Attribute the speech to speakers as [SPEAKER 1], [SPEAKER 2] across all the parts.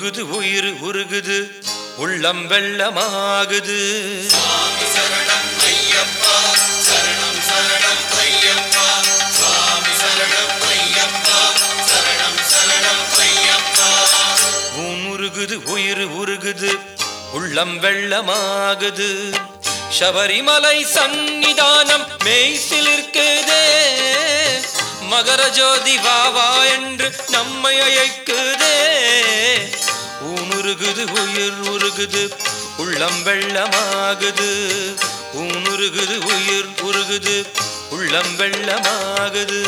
[SPEAKER 1] உருகுது உயிர் உருகுது உள்ளம் வெள்ளமாகுது
[SPEAKER 2] சுவாமி சரணம் ஐயப்பா சரணம் சரணம் ஐயப்பா சுவாமி சரணம் ஐயப்பா சரணம் சரணம் ஐயப்பா
[SPEAKER 1] ஊன் உருகுது உயிர் உருகுது உள்ளம் வெள்ளமாகுது சபரிமலை சந்நிதானம் மெய்சிலிருக்குதே மகர ஜோதி வாவா என்று நம்மை அழைக்குதே ஊன் உருகுது உயிர் உருகுது உள்ளம் வெள்ளமாகுது ஊன் உருகுது உயிர் உருகுது உள்ளம் வெள்ளமாகுது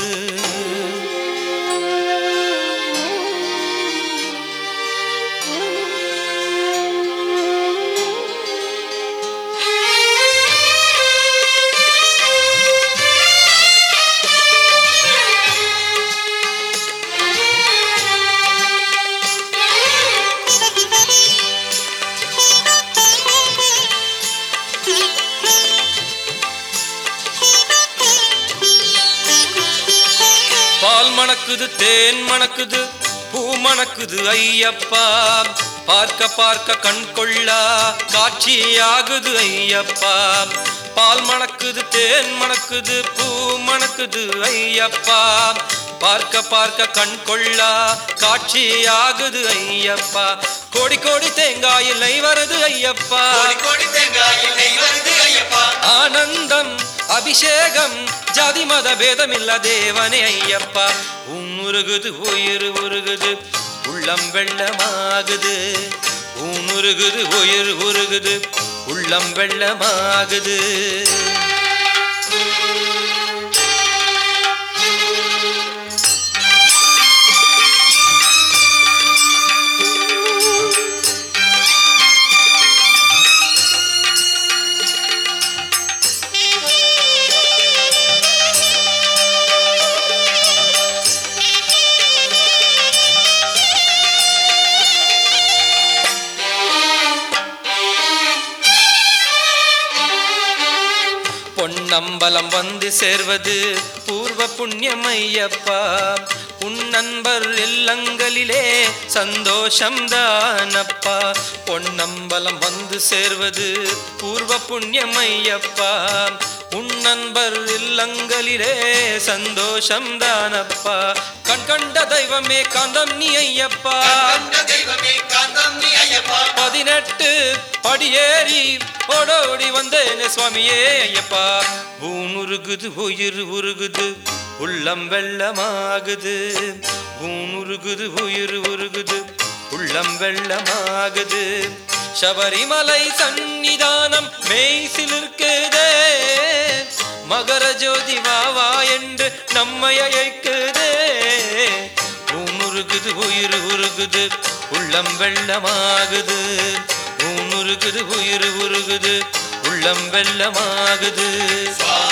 [SPEAKER 1] பால் மணக்குது தேன் மணக்குது பூ மணக்குது ஐயப்பா பார்க்க பார்க்க கண் கொள்ளா காட்சியாகுது ஐயப்பா பால் மணக்குது தேன் மணக்குது பூ மணக்குது ஐயப்பா பார்க்க பார்க்க கண் கொள்ளா காட்சியாகுது ஐயப்பா கோடி கோடி தேங்காயில் நெய் வருது ஐயப்பா
[SPEAKER 2] கோடி கோடி தேங்காயில் நெய் வருது ஐயப்பா
[SPEAKER 1] ஆனந்தம் அபிஷேகம் ஜாதி மத பேதமில்ல தேவனே ஐயப்பா உன் உருகுது உயிர் உருகுது உள்ளம் வெள்ளமாகுது உன் உருகுது உயிர் உருகுது உள்ளம் வெள்ளமாகுது பொன்னம்பலம் வந்து சேர்வது பூர்வ புண்ணியம் ஐயப்பா உன் நண்பர் இல்லங்களிலே சந்தோஷம் தானப்பா பொன்னம்பலம் வந்து சேர்வது பூர்வ புண்ணியம் ஐயப்பா உன் நண்பர் இல்லங்களிலே சந்தோஷம் தானப்பா கண் கண்ட தெய்வமே காந்தம் நீ ஐயப்பா
[SPEAKER 2] கண்ட தெய்வமே காந்தம் நீ ஐயப்பா
[SPEAKER 1] பதினெட்டு படியேறி ஓடோடி வந்தேனே சுவாமியே ஐயப்பா ஊன் உருகுது உயிர் உருகுது உள்ளம் வெள்ளமாகுது ஊன் உருகுது உயிர் உருகுது உள்ளம் வெள்ளமாகுது சபரிமலை சந்நிதானம் மெய்சிலிருக்குதே மகர ஜோதி வாவா என்று நம்மை அழைக்குதே ஊன் உருகுது உயிர் உருகுது உள்ளம் வெள்ளமாகுது ஊன் உருகுது உயிர் உருகுது உள்ளம் வெள்ளமாகுது
[SPEAKER 2] சுவாமி